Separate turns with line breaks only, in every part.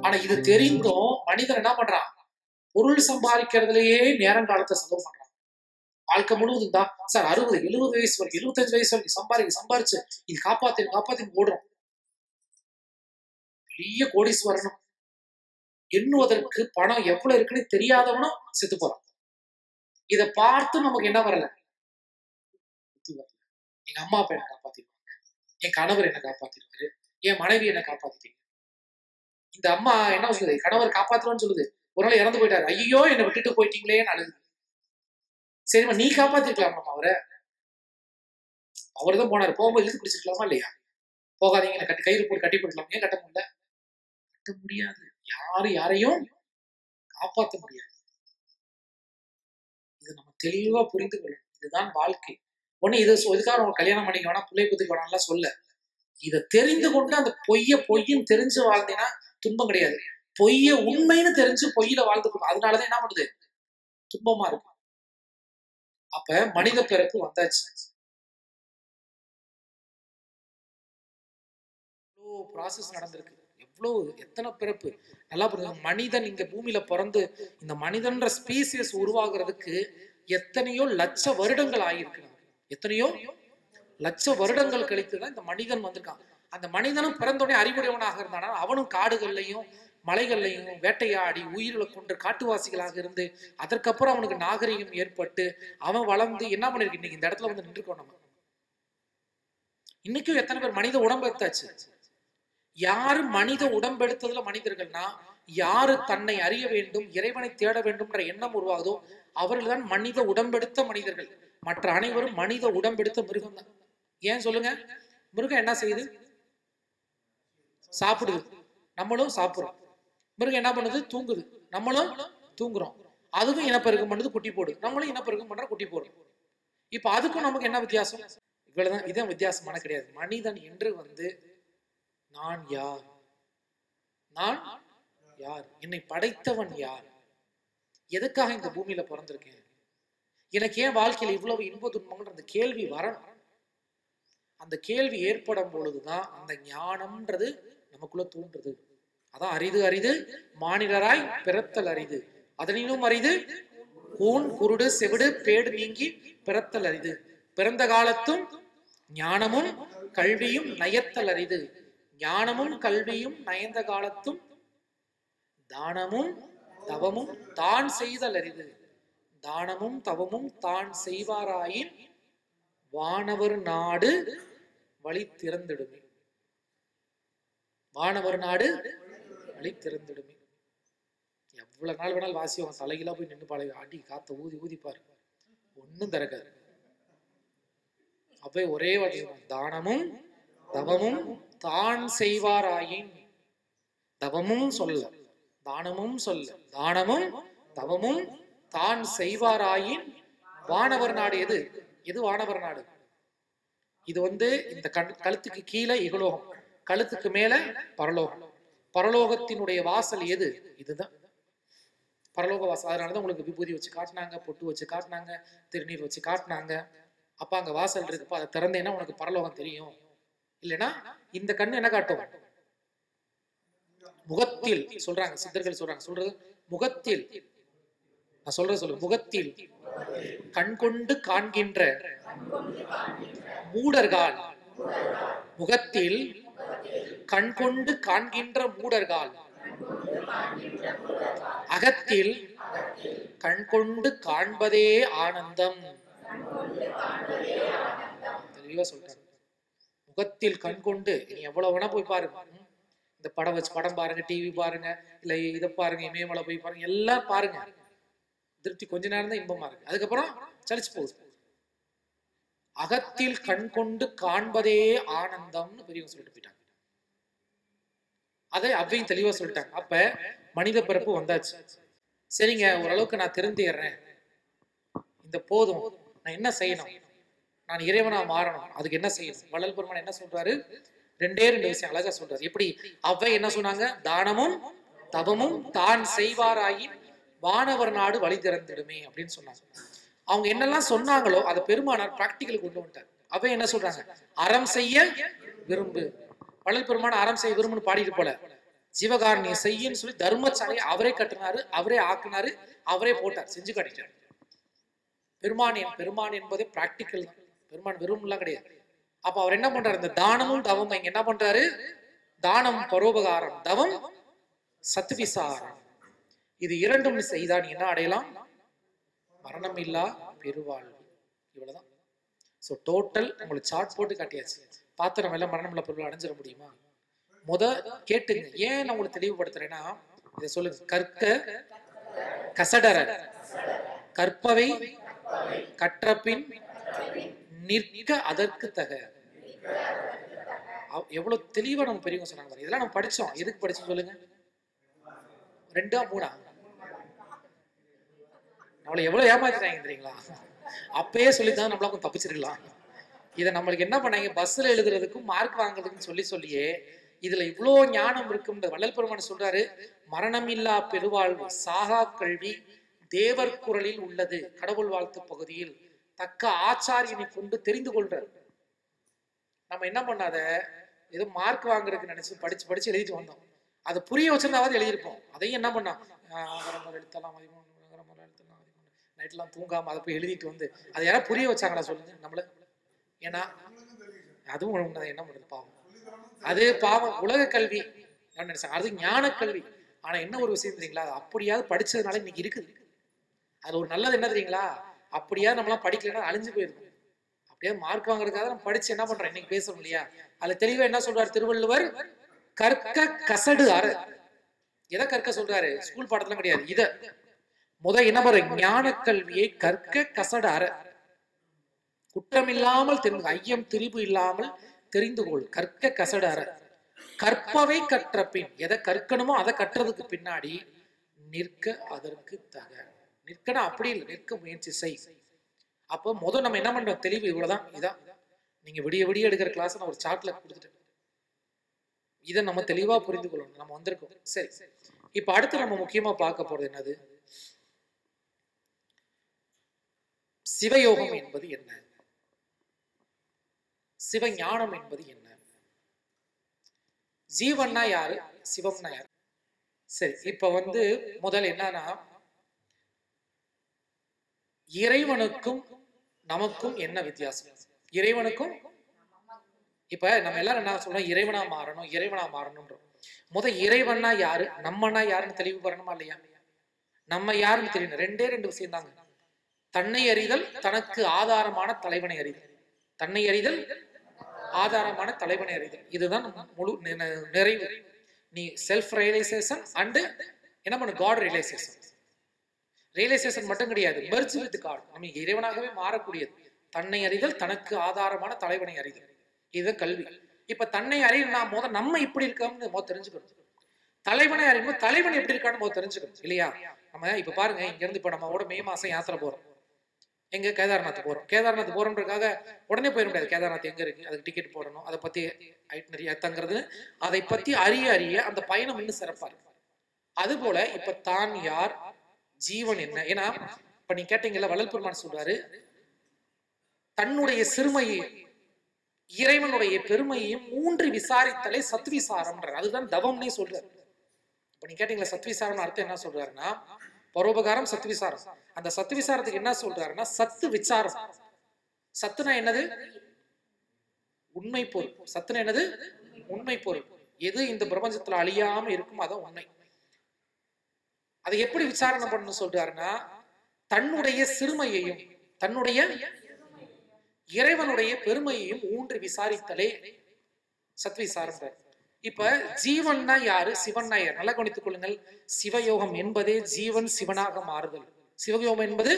ஆனா இது தெரிந்தும் மனிதன் என்ன பண்றான் பொருள் சம்பாதிக்கிறதுலயே நேரங்காலத்தை செலவு பண்றான் வாழ்க்கை முழுவதும் தான் சார் அறுபது எழுபது வயசு வரைக்கும் எழுபத்தஞ்சு வயசு வரைக்கும் சம்பாதிக்க சம்பாரிச்சு இது காப்பாத்தி காப்பாத்தி ஓடுறோம் பெரிய கோடீஸ்வரனும் எண்ணுவதற்கு பணம் எவ்வளவு இருக்குன்னு தெரியாதவனும் செத்து போறான் இதை பார்த்து நமக்கு என்ன வரல புத்தி வரல எங்க அம்மா அப்பா என்ன காப்பாத்திடுவாங்க என் கணவர் என்ன காப்பாத்திடுவாரு என் மனைவி என்ன காப்பாத்திட்டீங்க இந்த அம்மா என்ன சொல்லுது கணவர் காப்பாத்துறோம்னு சொல்லுது ஒரு நாள் இறந்து போயிட்டாரு ஐயோ என்னை விட்டுட்டு போயிட்டீங்களேன்னு அழுது சரிம்மா நீ காப்பாத்திருக்கலாமா அவரை அவர் தான் போனாரு போகும்போது இழுத்து பிடிச்சிருக்கலாமா இல்லையா போகாதீங்க என்னை கட்டி கயிறு போட்டு கட்டி போட்டுக்கலாம் ஏன் கட்ட முடியல கட்ட முடியாது யாரும் யாரையும் காப்பாற்ற முடியாது இது நம்ம தெளிவா புரிந்து கொள்ளணும் இதுதான் வாழ்க்கை ஒண்ணு இது சொ- இதுக்காக நம்ம கல்யாணம் பண்ணிக்க வேணாம் பிள்ளை குத்துக்க வேணாம்லாம் சொல்ல இதை தெரிந்து கொண்டு அந்த பொய்ய பொய்ன்னு தெரிஞ்சு வாழ்ந்தீங்கன்னா துன்பம் கிடையாது பொய்ய உண்மைன்னு தெரிஞ்சு பொய்யில வாழ்ந்துக்கணும் அதனாலதான் என்ன பண்ணுது துன்பமா இருக்கு அப்ப மனித பிறப்பு வந்தாச்சு எவ்வளோ ப்ராசஸ் நடந்திருக்கு எவ்வளோ எத்தனை பிறப்பு நல்லா புரியுது மனிதன் இங்க பூமியில பிறந்து இந்த மனிதன்ற ஸ்பீசியஸ் உருவாகிறதுக்கு எத்தனையோ லட்ச வருடங்கள் ஆகியிருக்கு நமக்கு. எத்தனையோ லட்ச வருடங்கள் கழித்து தான் இந்த மனிதன் வந்திருக்கான் அந்த மனிதனும் பிறந்தோடனே அறிவுடையவனாக இருந்தானா அவனும் காடுகள்லையும் மலைகள்லையும் வேட்டையாடி உயிர்களை கொண்டு காட்டுவாசிகளாக இருந்து அதற்கப்புறம் அவனுக்கு நாகரிகம் ஏற்பட்டு அவன் வளர்ந்து என்ன பண்ணிருக்கு இன்னைக்கு இந்த இடத்துல வந்து நின்றுக்கோம் நம்ம இன்னைக்கும் எத்தனை பேர் மனித உடம்பெடுத்தாச்சு யாரு மனித உடம்பெடுத்ததுல மனிதர்கள்னா யாரு தன்னை அறிய வேண்டும் இறைவனை தேட வேண்டும்ன்ற எண்ணம் உருவாகுதோ அவர்கள் தான் மனித உடம்பெடுத்த மனிதர்கள் மற்ற அனைவரும் மனித உடம்பெடுத்த மிருகம் தான் ஏன் சொல்லுங்க மிருகம் என்ன செய்யுது சாப்பிடுது நம்மளும் சாப்பிடுறோம் மிருகம் என்ன பண்ணுது தூங்குது நம்மளும் தூங்குறோம் அதுவும் இனப்பெருக்கம் பண்ணுது குட்டி போடுது நம்மளும் இனப்பெருக்கம் பண்ற குட்டி போடுறோம் இப்ப அதுக்கும் நமக்கு என்ன வித்தியாசம் இவ்வளவுதான் இதான் வித்தியாசமான கிடையாது மனிதன் என்று வந்து நான் யார் நான் யார் என்னை படைத்தவன் யார் எதுக்காக இந்த பூமியில பிறந்திருக்கேன் எனக்கு ஏன் வாழ்க்கையில இவ்வளவு இன்ப துன்பங்கிற அந்த கேள்வி வரணும் அந்த கேள்வி ஏற்படும் பொழுதுதான் அந்த ஞானம்ன்றது நமக்குள்ள தோன்றுது அதான் அரிது அரிது மானிடராய் பிறத்தல் அரிது அதனினும் அரிது கூன் குருடு செவிடு பேடு நீங்கி பிறத்தல் அரிது பிறந்த காலத்தும் ஞானமும் கல்வியும் நயத்தல் அரிது ஞானமும் கல்வியும் நயந்த காலத்தும் தானமும் தவமும் தான் செய்தல் அரிது தானமும் தவமும் தான் செய்வாராயின் வானவர் நாடு வழி திறந்திடுமே வானவர் நாடு வழி திறந்திடுமே எவ்வளவு நாள் வேணாலும் வாசி அவன் தலைகீழா போய் நின்று பழகி அடி காத்த ஊதி ஊதிப்பாரு ஒண்ணும் திறக்காது அப்ப ஒரே வார்த்தை சொல்றான். தானமும் தவமும் தான் செய்வாராயின் தவமும் சொல்ல தானமும் சொல்ல தானமும் தவமும் தான் செய்வாராயின் வானவர் நாடு எது எது வானவர் நாடு இது வந்து இந்த கண் கழுத்துக்கு கீழே இகலோகம் கழுத்துக்கு மேல பரலோகம் பரலோகத்தினுடைய வாசல் எது இதுதான் பரலோக வாசல் அதனாலதான் உங்களுக்கு விபூதி வச்சு காட்டினாங்க பொட்டு வச்சு காட்டினாங்க திருநீர் வச்சு காட்டினாங்க அப்ப அங்க வாசல் இருக்குப்பா அதை திறந்தேன்னா உனக்கு பரலோகம் தெரியும் இல்லைன்னா இந்த கண்ணு என்ன காட்டும் முகத்தில் சொல்றாங்க சித்தர்கள் சொல்றாங்க சொல்றது முகத்தில் நான் சொல்றது சொல்லு முகத்தில் கண் கொண்டு காண்கின்ற மூடர்கால் முகத்தில் கண் கொண்டு காண்கின்ற மூடர்கால் அகத்தில் கண் கொண்டு காண்பதே ஆனந்தம் தெளிவா சொல்றாங்க முகத்தில் கண் கொண்டு நீ எவ்வளவு வேணா போய் பாருங்க ம்? இந்த படம் வச்சு படம் பாருங்க டிவி பாருங்க இல்ல இதை பாருங்க இமயமலை போய் பாருங்க எல்லாம் பாருங்க திருப்தி கொஞ்ச நேரம் தான் இன்பமா இருக்கு அதுக்கப்புறம் சலிச்சு போகுது அகத்தில் கண் கொண்டு காண்பதே ஆனந்தம்னு பெரியவங்க சொல்லிட்டு போயிட்டாங்க அதை அவ்வையும் தெளிவா சொல்லிட்டாங்க அப்ப மனித பிறப்பு வந்தாச்சு சரிங்க ஓரளவுக்கு நான் திருந்திடுறேன் இந்த போதும் நான் என்ன செய்யணும் நான் இறைவனா மாறணும் அதுக்கு என்ன செய்யணும் வள்ளல் பெருமான் என்ன சொல்றாரு ரெண்டே ரெண்டு விஷயம் அழகா சொல்றாரு எப்படி அவ்வை என்ன சொன்னாங்க தானமும் தவமும் தான் செய்வாராயின் வானவர் நாடு வழி திறந்திடுமே அப்படின்னு சொன்னாங்க அவங்க என்னெல்லாம் சொன்னாங்களோ அதை பெருமானார் பிராக்டிக்கலுக்கு கொண்டு வந்துட்டார் அவை என்ன சொல்றாங்க அறம் செய்ய விரும்பு வள்ளல் பெருமான் அறம் செய்ய விரும்புன்னு பாடிட்டு போல ஜீவகாரணியம் செய்யன்னு சொல்லி தர்மசாலையை அவரே கட்டினாரு அவரே ஆக்குனாரு அவரே போட்டார் செஞ்சு காட்டிட்டார் பெருமான் என் பெருமான் என்பதே பிராக்டிக்கல் தான் பெருமான் வெறும்லாம் கிடையாது அப்ப அவர் என்ன பண்றாரு இந்த தானமும் தவமும் இங்க என்ன பண்றாரு தானம் பரோபகாரம் தவம் சத்விசாரம் இது இரண்டும் நீ செய்தா நீ என்ன அடையலாம் மரணம் இல்லா பெருவாழ்வு இவ்வளவுதான் ஸோ டோட்டல் உங்களுக்கு சார்ட் போட்டு காட்டியாச்சு பார்த்து நம்ம எல்லாம் மரணம் இல்லா பெருவாழ்வு அடைஞ்சிட முடியுமா முத கேட்டுங்க ஏன் நான் உங்களுக்கு தெளிவுபடுத்துறேன்னா இதை சொல்லுங்க கற்க கசடர கற்பவை கற்றபின் நிற்க அதற்கு தக அவ்- எவ்வளவு தெளிவா நம்ம பெரியவங்க சொன்னாங்க பாருங்க. இதெல்லாம் நம்ம படிச்சோம் எதுக்கு படிச்சோம் சொல்லுங்க ரெண்டா மூணா நம்மளை எவ்வளவு ஏமாத்துறாங்க தெரியுங்களா அப்பயே சொல்லித்தான் நம்மள கொஞ்சம் தப்பிச்சிருக்கலாம் இதை நம்மளுக்கு என்ன பண்ணாங்க பஸ்ல எழுதுறதுக்கும் மார்க் வாங்குறதுக்கும் சொல்லி சொல்லியே இதுல இவ்வளோ ஞானம் இருக்கும் வள்ளல் பெருமான் சொல்றாரு மரணமில்லா பெருவாழ்வு சாகா கல்வி தேவர் குரலில் உள்ளது கடவுள் வாழ்த்து பகுதியில் தக்க ஆச்சாரியனை கொண்டு தெரிந்து கொள்றார் நம்ம என்ன பண்ணாத ஏதோ மார்க் வாங்குறதுக்கு நினைச்சு படிச்சு படிச்சு எழுதிட்டு வந்தோம் அதை புரிய வச்சிருந்தாவது எழுதியிருப்போம் அதையும் என்ன பண்ணோம் அகரமுறை எழுத்தலாம் அதிகமாக அகரமுறை எழுத்தலாம் அதிகமாக நைட்லாம் தூங்காம அதை போய் எழுதிட்டு வந்து அதை யாராவது புரிய வச்சாங்களா சொல்லுங்க நம்மள ஏன்னா அதுவும் உண்மைதான் என்ன பண்ணுறது பாவம் அது பாவம் உலக கல்வி நான் நினைச்சேன் அது ஞான கல்வி ஆனா என்ன ஒரு விஷயம் தெரியுங்களா அது அப்படியாவது படிச்சதுனால இன்னைக்கு இருக்குது அதுல ஒரு நல்லது என்ன தெரியுங்களா அப்படியாவது நம்மளாம் படிக்கலைன்னா அழிஞ்சு போயிருக்கும் அப்படியே மார்க் வாங்குறதுக்காக நம்ம படிச்சு என்ன பண்றோம் இன்னைக்கு பேசுறோம் இல்லையா அதுல தெளிவா என்ன சொல்றாரு திருவள்ளுவர் கற்க கசடு அற எதை கற்க சொல்றாரு ஸ்கூல் பாடத்துல கிடையாது இத முத என்ன பாரு ஞான கல்வியை கற்க கசடு அற குற்றமில்லாமல் தெரிந்து ஐயம் திரிபு இல்லாமல் தெரிந்து கொள் கற்க கசடு அற கற்பவை கற்ற பின் எதை கற்கணுமோ அதை கட்டுறதுக்கு பின்னாடி நிற்க அதற்கு தக நிற்கணும் அப்படி இல்லை நிற்க முயற்சி செய் அப்போ முத நம்ம என்ன பண்றோம் தெளிவு இவ்வளவுதான் இதான் நீங்க விடிய விடிய எடுக்கிற கிளாஸ் நான் ஒரு சார்ட்ல கொடுத்துட்டேன் இதை நம்ம தெளிவா புரிந்து கொள்ளணும் நம்ம வந்திருக்கோம் சரி இப்ப அடுத்து நம்ம முக்கியமா பார்க்க போறது என்னது சிவயோகம் என்பது என்ன சிவஞானம் என்பது என்ன ஜீவன்னா யாரு சிவம்னா யாரு சரி இப்ப வந்து முதல் என்னன்னா இறைவனுக்கும் நமக்கும் என்ன வித்தியாசம் இறைவனுக்கும் இப்ப நம்ம எல்லாரும் என்ன சொல்றோம் இறைவனா மாறணும் இறைவனா மாறணும்ன்றோம் முத இறைவன்னா யாரு நம்மனா யாருன்னு தெளிவு பண்ணணுமா இல்லையா நம்ம யாருன்னு தெரியணும் ரெண்டே ரெண்டு விஷயம் தாங்க தன்னை அறிதல் தனக்கு ஆதாரமான தலைவனை அறிதல் தன்னை அறிதல் ஆதாரமான தலைவனை அறிதல் இதுதான் நம்ம முழு நி- நி- நிறைவு நீ செல்ஃப் ரியலைசேஷன் அண்டு என்ன பண்ணு காட் ரியலைசேஷன் ரியலைசேஷன் மட்டும் கிடையாது மெர்ஜ் வித் காட் நம்ம இறைவனாகவே மாறக்கூடியது தன்னை அறிதல் தனக்கு ஆதாரமான தலைவனை அறிதல் இதுதான் கல்வி இப்ப தன்னை அறியணும் முத நம்ம இப்படி இருக்கோம்னு முத தெரிஞ்சுக்கணும் தலைவனை அறியணும் தலைவன் எப்படி இருக்கான்னு முத தெரிஞ்சுக்கணும் இல்லையா நம்ம இப்ப பாருங்க இங்க இருந்து இப்ப நம்ம கூட மே மாசம் யாத்திரை போறோம் எங்க கேதார்நாத் போறோம் கேதார்நாத் போறோம்ன்றதுக்காக உடனே போயிட முடியாது கேதார்நாத் எங்க இருக்கு அதுக்கு டிக்கெட் போடணும் அதை பத்தி ஐட்னரி தங்குறது அதை பத்தி அறிய அறிய அந்த பயணம் இன்னும் சிறப்பா இருக்கும் அது போல இப்ப தான் யார் ஜீவன் என்ன ஏன்னா இப்ப நீ கேட்டீங்கல்ல வள்ளல் பெருமான் சொல்றாரு தன்னுடைய சிறுமையை இறைவனுடைய பெருமையையும் மூன்று விசாரித்தலே சத்விசாரம்ன்றார் அதுதான் தவம்னே சொல்றாரு இப்ப நீ கேட்டீங்களா சத்விசாரம் அர்த்தம் என்ன சொல்றாருன்னா பரோபகாரம் சத்விசாரம் அந்த சத்விசாரத்துக்கு என்ன சொல்றாருன்னா சத்து விசாரம் சத்துனா என்னது உண்மை பொருள் சத்துனா என்னது உண்மை பொருள் எது இந்த பிரபஞ்சத்துல அழியாம இருக்குமோ அதான் உண்மை அதை எப்படி விசாரணை பண்ணணும் சொல்றாருன்னா தன்னுடைய சிறுமையையும் தன்னுடைய இறைவனுடைய பெருமையையும் ஊன்றி விசாரித்தலே சத்விசாரம் இப்ப ஜீவன்னா யாரு சிவன்னா யார் நல்லா கவனித்துக் கொள்ளுங்கள் சிவயோகம் என்பதே ஜீவன் சிவனாக மாறுதல் சிவயோகம் என்பது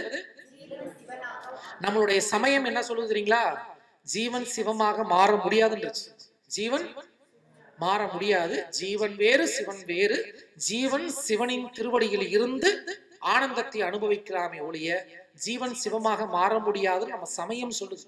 நம்மளுடைய சமயம் என்ன சொல்லுது தெரியுங்களா ஜீவன் சிவமாக மாற முடியாதுன்றுச்சு ஜீவன் மாற முடியாது ஜீவன் வேறு சிவன் வேறு ஜீவன் சிவனின் திருவடியில் இருந்து ஆனந்தத்தை அனுபவிக்கலாமே ஒழிய ஜீவன் சிவமாக மாற முடியாதுன்னு நம்ம சமயம் சொல்லுது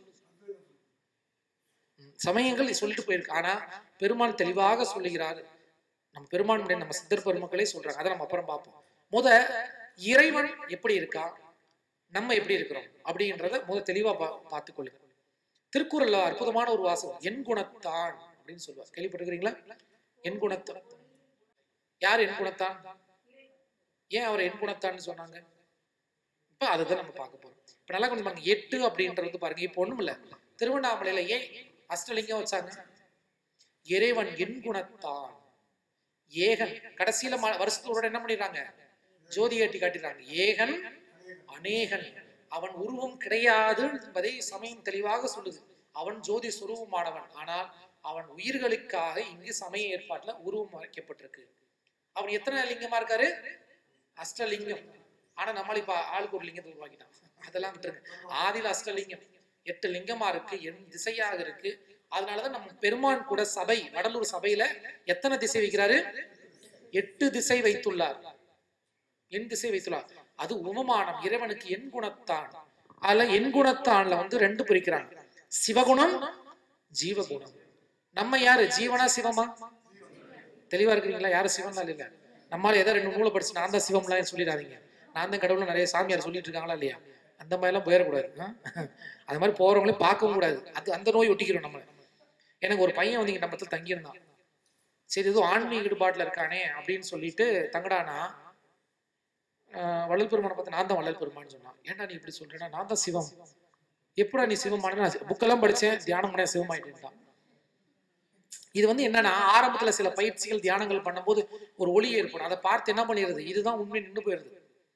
ம், சமயங்கள் சொல்லிட்டு போயிருக்கு ஆனா பெருமான் தெளிவாக சொல்லுகிறார் நம்ம பெருமான் முன்னாடி நம்ம சித்தர் பெருமக்களே சொல்றாங்க அதை நம்ம அப்புறம் பார்ப்போம் முத இறைவன் எப்படி இருக்கா நம்ம எப்படி இருக்கிறோம் அப்படின்றத முத தெளிவா பா பார்த்துக்கொள்ளுங்க திருக்குறள்ல அற்புதமான ஒரு வாசகம் என் குணத்தான் அப்படின்னு சொல்லுவார் கேள்விப்பட்டிருக்கிறீங்களா என் குணத்தான் யார் என் குணத்தான் ஏன் அவர் என் குணத்தான்னு சொன்னாங்க இப்ப அதை தான் நம்ம பார்க்க போறோம் இப்ப நல்லா கொஞ்சம் பாருங்க எட்டு அப்படின்றது பாருங்க இப்போ ஒண்ணும் இல்ல திருவண்ணாமலையில ஏன் அஷ்டலிங்கம் வச்சாங்க இறைவன் என் குணத்தான் ஏகன் கடைசியில ம- வருஷத்தோட என்ன பண்ணிடுறாங்க ஜோதி ஏற்றி காட்டிடுறாங்க ஏகன் அநேகன் அவன் உருவம் கிடையாது என்பதை சமயம் தெளிவாக சொல்லுது அவன் ஜோதி சுரூபமானவன் ஆனால் அவன் உயிர்களுக்காக இங்கு சமய ஏற்பாட்டுல உருவம் வைக்கப்பட்டிருக்கு அவன் எத்தனை லிங்கமா இருக்காரு அஷ்டலிங்கம் ஆனா நம்மள இப்ப ஆளுக்கு ஒரு லிங்கத்தை உருவாக்கிட்டான் அதெல்லாம் விட்டுருங்க ஆதில அஷ்டலிங்கம் எட்டு லிங்கமா இருக்கு எண் திசையாக இருக்கு அதனாலதான் நம்ம பெருமான் கூட சபை வடலூர் சபையில எத்தனை திசை வைக்கிறாரு எட்டு திசை வைத்துள்ளார் என் திசை வைத்துள்ளார் அது உபமானம் இறைவனுக்கு என் குணத்தான் அதுல என் குணத்தான்ல வந்து ரெண்டு பிரிக்கிறாங்க சிவகுணம் ஜீவகுணம் நம்ம யாரு ஜீவனா சிவமா தெளிவா இருக்கிறீங்களா யாரு சிவன் இல்ல நம்மளால ஏதோ ரெண்டு நூலை படிச்சு நான் தான் சிவம்லாம் சொல்லிடாதீங்க நான் தான் கடவுள் நிறைய சாமியார் சொல்லிட்டு இருக்காங்களா இல்லையா அந்த மாதிரி எல்லாம் போயிடக்கூடாது ஆ? அது மாதிரி போறவங்களே பார்க்கவும் கூடாது அது அந்த நோய் ஒட்டிக்கிறோம் நம்ம எனக்கு ஒரு பையன் வந்து இங்க நம்ம இடத்துல தங்கியிருந்தான் சரி ஏதோ ஆன்மீக ஈடுபாட்டுல இருக்கானே அப்படின்னு சொல்லிட்டு தங்கடானா ஆஹ் வள்ளல் பெருமானை பார்த்து நான் தான் வள்ளல் பெருமான்னு சொன்னான் ஏன்டா நீ இப்படி சொல்றேன்னா நான் தான் சிவம் எப்படா நீ சிவமான புக்கெல்லாம் படிச்சேன் தியானம் பண்ண சிவமாயிட்டேன்டான் இது வந்து என்னன்னா ஆரம்பத்துல சில பயிற்சிகள் தியானங்கள் பண்ணும்போது ஒரு ஒளி ஏற்படும் அதை பார்த்து என்ன பண்ணிடுது இதுதான் உண்மை நின்று போயிருது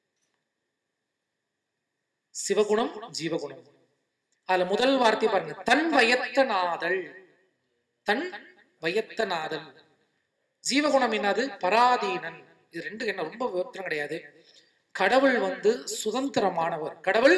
சிவகுணம் ஜீவகுணம் அதுல முதல் வார்த்தை பாருங்க தன் வயத்த நாதல் தன் வயத்த நாதல் ஜீவகுணம் என்னது பராதீனன் இது ரெண்டு என்ன ரொம்ப விவரம் கிடையாது கடவுள் வந்து சுதந்திரமானவர் கடவுள்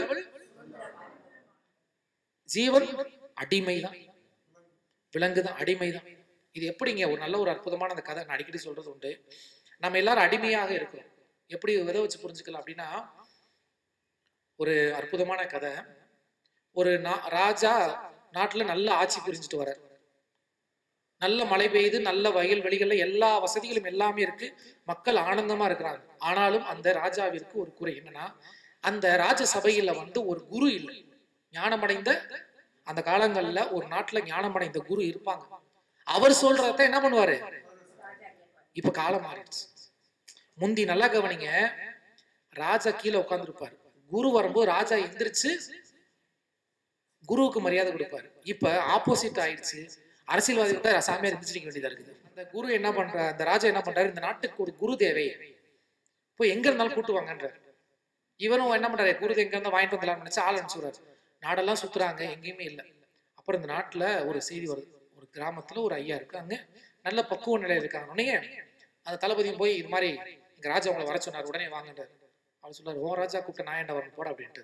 ஜீவன் அடிமைதான் விலங்குதான் அடிமைதான் இது எப்படிங்க ஒரு நல்ல ஒரு அற்புதமான அந்த கதை நான் அடிக்கடி சொல்றது உண்டு நம்ம எல்லாரும் அடிமையாக இருக்கிறோம் எப்படி விதை வச்சு புரிஞ்சுக்கலாம் அப்படின்னா ஒரு அற்புதமான கதை ஒரு நா- ராஜா நாட்டுல நல்ல ஆட்சி புரிஞ்சுட்டு வர நல்ல மழை பெய்யுது நல்ல வயல் வெளிகள்ல எல்லா வசதிகளும் எல்லாமே இருக்கு மக்கள் ஆனந்தமா இருக்கிறாங்க ஆனாலும் அந்த ராஜாவிற்கு ஒரு குறை என்னன்னா அந்த ராஜ சபையில வந்து ஒரு குரு இல்லை ஞானமடைந்த அந்த காலங்கள்ல ஒரு நாட்டுல ஞானமடைந்த குரு இருப்பாங்க அவர் சொல்றத என்ன பண்ணுவாரு இப்ப காலம் மாறிடுச்சு முந்தி நல்லா கவனிங்க ராஜா கீழே உட்கார்ந்துருப்பாரு குரு வரும்போது ராஜா எந்திரிச்சு குருவுக்கு மரியாதை கொடுப்பாரு இப்ப ஆப்போசிட் ஆயிடுச்சு அரசியல்வாதி விட்டா சாமியார் எந்திரிச்சிக்க வேண்டியதா இருக்குது அந்த குரு என்ன பண்ற அந்த ராஜா என்ன பண்றாரு இந்த நாட்டுக்கு ஒரு குரு தேவை போய் எங்க இருந்தாலும் கூட்டு வாங்கன்றார் இவரும் என்ன பண்றாரு குரு எங்க இருந்தா வாங்கிட்டு வந்துடலாம்னு நினைச்சு ஆள் அனுப்பிச்சுறாரு நாடெல்லாம் சுத்துறாங்க எங்கேயுமே இல்லை அப்புறம் இந்த நாட்டுல ஒரு செய்தி வருது ஒரு கிராமத்துல ஒரு ஐயா இருக்காங்க நல்ல பக்குவ நிலையில இருக்காங்க உடனே அந்த தளபதியும் போய் இது மாதிரி எங்க ராஜா உங்களை வர சொன்னார் உடனே வாங்கன்றாரு அவர் சொல்றாரு ஓ ராஜா கூப்பிட்ட நான் என்ன வரணும் போட அப்படின்ட்டு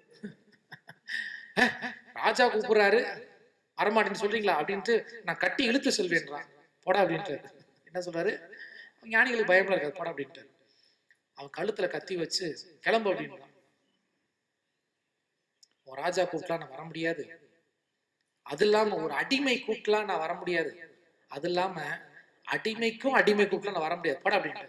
"அஹ், ராஜா கூப்பிடுறாரு வரமாட்டேன்னு சொல்றீங்களா அப்படின்ட்டு நான் கட்டி இழுத்து செல்வேன்றான் போடா அப்படின்ட்டு என்ன சொல்றாரு ஞானிகளுக்கு பயம்ல இருக்காது போடா அப்படின்ட்டு அவன் கழுத்துல கத்தி வச்சு கிளம்பு அப்படின்றான் உன் ராஜா கூப்பிட்டா நான் வர முடியாது அது இல்லாம ஒரு அடிமை கூப்பிட்டலாம் நான் வர முடியாது அது இல்லாம அடிமைக்கும் அடிமை கூப்பிட்டலாம் நான் வர முடியாது போடா அப்படின்ட்டு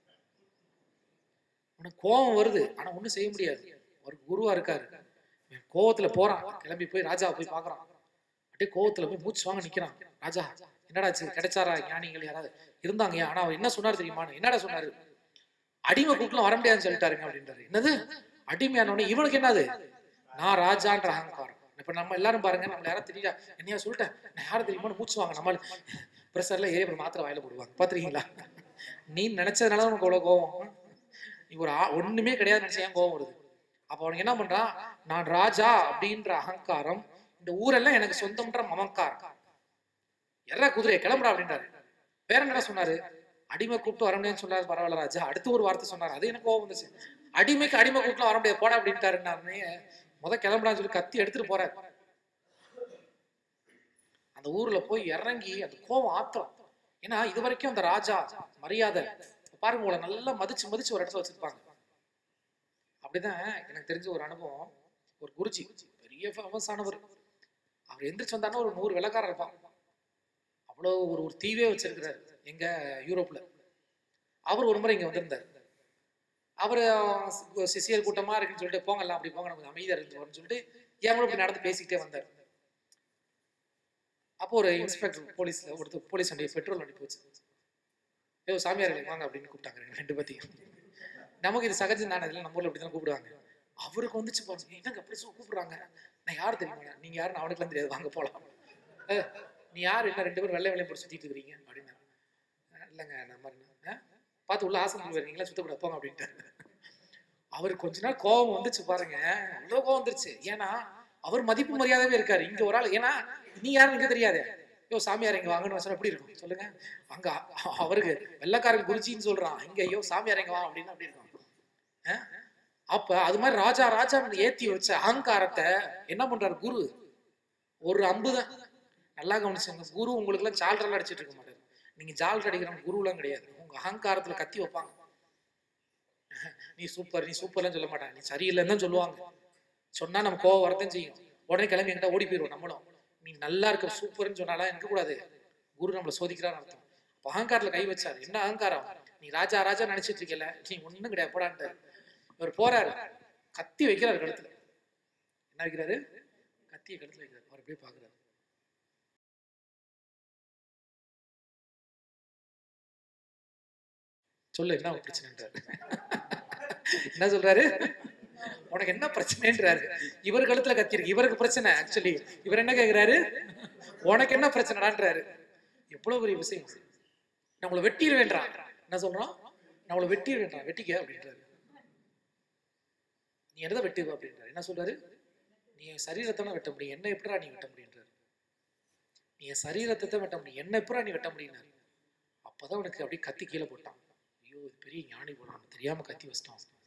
உனக்கு கோபம் வருது ஆனா ஒண்ணும் செய்ய முடியாது ஒரு குருவா இருக்காரு இவன் கோவத்துல போறான் கிளம்பி போய் ராஜாவை போய் பாக்குறான் அப்படியே கோவத்துல போய் மூச்சு வாங்க நிக்கிறான் ராஜா என்னடா ஆச்சு கிடைச்சாரா ஞானிகள் யாராவது இருந்தாங்க ஆனா அவர் என்ன சொன்னார் தெரியுமா என்னடா சொன்னாரு அடிமை கூட்டலாம் வர முடியாதுன்னு சொல்லிட்டாருங்க அப்படின்றாரு என்னது அடிமையான உடனே இவனுக்கு என்னது நான் ராஜான்ற அகங்காரம் இப்ப நம்ம எல்லாரும் பாருங்க நம்ம யாரும் தெரியல என்னையா சொல்லிட்டேன் நான் யாரும் தெரியுமா மூச்சு வாங்க நம்மள ப்ரெஷர்ல ஏறி அப்புறம் மாத்திரை வாயில போடுவாங்க பாத்துருக்கீங்களா நீ நினைச்சதுனால உனக்கு அவ்வளவு கோவம் நீ ஒரு ஆ- ஒண்ணுமே கிடையாது நினைச்சா ஏன் கோவம் வருது அப்ப அவனுக்கு என்ன பண்றான் நான் ராஜா அப்படின்ற அகங்காரம் இந்த ஊரெல்லாம் எனக்கு சொந்தம்ன்ற மமக்காரம் எற குதிரையை கிளம்புறா அப்படின்றாரு வேற என்ன சொன்னாரு அடிமை கூப்பிட்டு வர முடியாதுன்னு சொன்னாரு பரவாயில்ல ராஜா அடுத்து ஒரு வார்த்தை சொன்னாரு அது எனக்கு கோவம் வந்துச்சு அடிமைக்கு அடிமை கூப்பிட்டு வர முடியாது போடா அப்படின்ட்டாரு நான் முத கிளம்புறான்னு சொல்லி கத்தி எடுத்துட்டு போறாரு அந்த ஊர்ல போய் இறங்கி அந்த கோவம் ஆத்திரம் ஏன்னா இது வரைக்கும் அந்த ராஜா மரியாதை பாருங்க உங்களை நல்லா மதிச்சு மதிச்சு ஒரு இடத்துல வச்சிருப்பாங்க அப்படிதான் எனக்கு தெரிஞ்ச ஒரு அனுபவம் ஒரு குருஜி பெரிய ஃபேமஸ் ஆனவர் அவர் எந்திரிச்சு வந்தாருன்னா ஒரு நூறு வெள்ளக்காரர் இருப்பான் அவ்வளோ ஒரு ஒரு தீவே வச்சிருக்கிறாரு எங்க யூரோப்ல அவர் ஒரு முறை இங்க வந்திருந்தார் அவர் சிசியர் கூட்டமா இருக்குன்னு சொல்லிட்டு போங்கலாம் அப்படி போங்க நமக்கு அமைதியா இருந்து சொல்லிட்டு என் கூட இப்படி நடந்து பேசிக்கிட்டே வந்தார் அப்போ ஒரு இன்ஸ்பெக்டர் போலீஸ்ல ஒருத்தர் போலீஸ் வண்டி பெட்ரோல் வண்டி போச்சு ஏ சாமியார் வாங்க அப்படின்னு கூப்பிட்டாங்க ரெண்டு- ரெண்டு பத்தியும் நமக்கு இது சகஜம் தானே இல்லை நம்ம ஊர்ல இப்படி தான் கூப்பிடுவாங்க அவருக்கு வந்துச்சு பாருங்க என்னங்க அப்படி சொல்லி கூப்பிடுறாங்க நான் யார் தெரியுமா நீங்க யாருன்னு அவனுக்குலாம் தெரியாது வாங்க போலாம் ஏ, நீ யார் என்ன ரெண்டு பேரும் வெள்ளை வெள்ளை போட்டு சுத்திட்டு இருக்கிறீங்க அப்படின்னு இல்லைங்க நம்ம என்ன, ஆ? பார்த்து உள்ள ஆசனம் வரீங்களா சுத்தப்பட போங்க அப்படின்ட்டு அவர் கொஞ்ச நாள் கோபம் வந்துச்சு பாருங்க அவ்வளோ கோபம் வந்துருச்சு ஏன்னா அவர் மதிப்பு மரியாதையே இருக்காரு இங்க ஒரு ஆள் ஏன்னா நீ யாரும் இங்க தெரியாது ஐயோ சாமியார் இங்க வாங்கன்னு சொன்னா எப்படி இருக்கும் சொல்லுங்க அங்க அ- அவருக்கு வெள்ளக்காரன் குருஜின்னு சொல்றான் இங்க ஐயோ சாமியார் இங்க வா அப்படின்னு அப்படி இருக்கும் ஆ? அப்ப அது மாதிரி ராஜா ராஜா ஏத்தி வச்ச அகங்காரத்தை என்ன பண்றாரு குரு ஒரு அம்புதான் நல்லா கவனிச்சுங்க குரு உங்களுக்கு எல்லாம் ஜால்ரெல்லாம் அடிச்சிட்டு இருக்க மாட்டாரு நீங்க ஜால் அடிக்கிறவங்க குருலாம் கிடையாது உங்க அகங்காரத்துல கத்தி வைப்பாங்க நீ சூப்பர் நீ சூப்பர்லாம் சொல்ல மாட்டாங்க நீ சரியில்லைன்னு தான் சொல்லுவாங்க சொன்னா நம்ம கோவம் வரதான் செய்யும் உடனே கிளம்பி என்கிட்ட ஓடி போயிடுவோம் நம்மளும் நீ நல்லா இருக்க சூப்பர்னு சொன்னாலாம் எனக்கு கூடாது குரு நம்மளை சோதிக்கிறான்னு அர்த்தம் அப்ப அகங்காரத்துல கை வச்சாரு என்ன அகங்காரம் நீ ராஜா ராஜா நினைச்சிட்டு இருக்கல நீ ஒண்ணும் கிடையாது போடான்ட்டாரு இவர் போறாரு கத்தி வைக்கிறாரு கழுத்துல என்ன வைக்கிறாரு கத்தியை கழுத்துல வைக்கிறாரு அவர் அப்படியே பாக்குறாரு சொல்லு என்ன பிரச்சனைன்றாரு என்ன சொல்றாரு உனக்கு என்ன பிரச்சனைன்றாரு இவர் கழுத்துல கத்தி இருக்கு இவருக்கு பிரச்சனை ஆக்சுவலி இவர் என்ன கேக்குறாரு உனக்கு என்ன பிரச்சனைடான்றாரு எவ்வளவு பெரிய விஷயம் நம்மளை வெட்டிடுவேன்றான் என்ன சொல்றான் நம்மளை வெட்டிடுவேன்றான் வெட்டிக்க அப்படின்றாரு நீ என்னதான் வெட்டுவ அப்படின்றாரு என்ன சொல்றாரு நீ என் சரீரத்தை வெட்ட முடியும் என்ன எப்படா நீ வெட்ட முடியுன்றாரு நீ என் சரீரத்தை தான் வெட்ட முடியும் என்ன எப்படா நீ வெட்ட முடியும்னாரு அப்பதான் உனக்கு அப்படியே கத்தி கீழே போட்டான் ஐயோ இது பெரிய ஞானி போல தெரியாம கத்தி வச்சிட்டான்